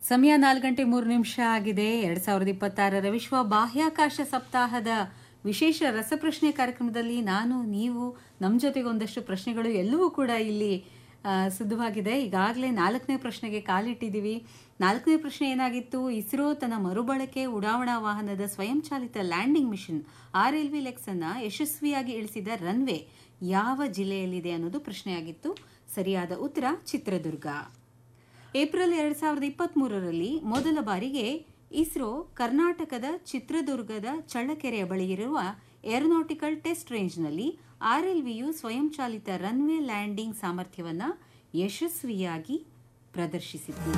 ಸಮಯ ನಾಲ್ಕು ಗಂಟೆ ಮೂರು ನಿಮಿಷ ಆಗಿದೆ ಎರಡ್ ಸಾವಿರದ ಇಪ್ಪತ್ತಾರರ ವಿಶ್ವ ಬಾಹ್ಯಾಕಾಶ ಸಪ್ತಾಹದ ವಿಶೇಷ ರಸಪ್ರಶ್ನೆ ಕಾರ್ಯಕ್ರಮದಲ್ಲಿ ನಾನು ನೀವು ನಮ್ಮ ಜೊತೆಗೆ ಒಂದಷ್ಟು ಪ್ರಶ್ನೆಗಳು ಎಲ್ಲವೂ ಕೂಡ ಇಲ್ಲಿ ಆ, ಸಿದ್ಧವಾಗಿದೆ ಈಗಾಗಲೇ ನಾಲ್ಕನೇ ಪ್ರಶ್ನೆಗೆ ಕಾಲಿಟ್ಟಿದ್ದೀವಿ ನಾಲ್ಕನೇ ಪ್ರಶ್ನೆ ಏನಾಗಿತ್ತು ಇಸ್ರೋ ತನ್ನ ಮರುಬಳಕೆ ಉಡಾವಣಾ ವಾಹನದ ಸ್ವಯಂಚಾಲಿತ landing mission R L V LEX ಅನ್ನ ಯಶಸ್ವಿಯಾಗಿ ಇಳಿಸಿದ ರನ್ವೇ ಯಾವ ಜಿಲ್ಲೆಯಲ್ಲಿದೆ ಅನ್ನೋದು ಪ್ರಶ್ನೆಯಾಗಿತ್ತು ಸರಿಯಾದ ಉತ್ತರ ಚಿತ್ರದುರ್ಗ ಏಪ್ರಿಲ್ ಎರಡ್ ಸಾವಿರದ ಇಪ್ಪತ್ತ್ ಮೂರರಲ್ಲಿ ಮೊದಲ ಬಾರಿಗೆ ಇಸ್ರೋ ಕರ್ನಾಟಕದ ಚಿತ್ರದುರ್ಗದ ಚಳ್ಳಕೆರೆಯ ಬಳಿ ಇರುವ ಏರೋನಾಟಿಕಲ್ ಟೆಸ್ಟ್ ರೇಂಜ್ನಲ್ಲಿ ಆರ್ಎಲ್ವಿಯು ಸ್ವಯಂಚಾಲಿತ ರನ್ವೇ ಲ್ಯಾಂಡಿಂಗ್ ಸಾಮರ್ಥ್ಯವನ್ನ ಯಶಸ್ವಿಯಾಗಿ ಪ್ರದರ್ಶಿಸಿತ್ತು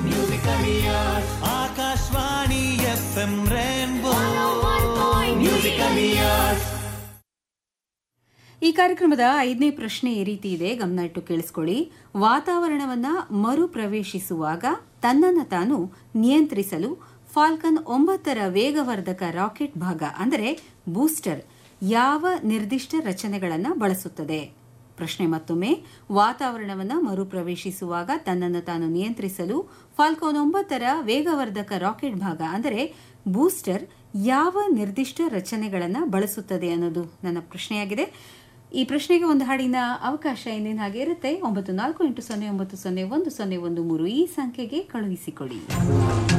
Akashvani F M rainbow musical years ಈ ಕಾರ್ಯಕ್ರಮದ ಐದನೇ ಪ್ರಶ್ನೆ ಈ ರೀತಿ ಇದೆ ಗಮನ ಇಟ್ಟು ಕೇಳಿಸ್ಕೊಳ್ಳಿ ವಾತಾವರಣವನ್ನ ಮರು ಪ್ರವೇಶಿಸುವಾಗ ತನ್ನನ್ನು ತಾನು ನಿಯಂತ್ರಿಸಲು ಫಾಲ್ಕನ್ ಒಂಬತ್ತರ ವೇಗವರ್ಧಕ ರಾಕೆಟ್ ಭಾಗ ಅಂದರೆ ಬೂಸ್ಟರ್ ಯಾವ ನಿರ್ದಿಷ್ಟ ರಚನೆಗಳನ್ನು ಬಳಸುತ್ತದೆ ಪ್ರಶ್ನೆ ಮತ್ತೊಮ್ಮೆ ವಾತಾವರಣವನ್ನು ಮರುಪ್ರವೇಶಿಸುವಾಗ ತನ್ನನ್ನು ತಾನು ನಿಯಂತ್ರಿಸಲು ಫಾಲ್ಕೋನ್ ಒಂಬತ್ತರ ವೇಗವರ್ಧಕ ರಾಕೆಟ್ ಭಾಗ ಅಂದರೆ ಬೂಸ್ಟರ್ ಯಾವ ನಿರ್ದಿಷ್ಟ ರಚನೆಗಳನ್ನು ಬಳಸುತ್ತದೆ ಅನ್ನೋದು ನನ್ನ ಪ್ರಶ್ನೆಯಾಗಿದೆ ಈ ಪ್ರಶ್ನೆಗೆ ಒಂದು ಹಾಡಿನ ಅವಕಾಶ ಇಂದಿನ ಹಾಗೆ ಇರುತ್ತೆ ಒಂಬತ್ತು ನಾಲ್ಕು ಎಂಟು ಸೊನ್ನೆ ಒಂಬತ್ತು ಸೊನ್ನೆ ಒಂದು ಸೊನ್ನೆ ಒಂದು ಮೂರು ಈ ಸಂಖ್ಯೆಗೆ ಕಳುಹಿಸಿಕೊಡಿ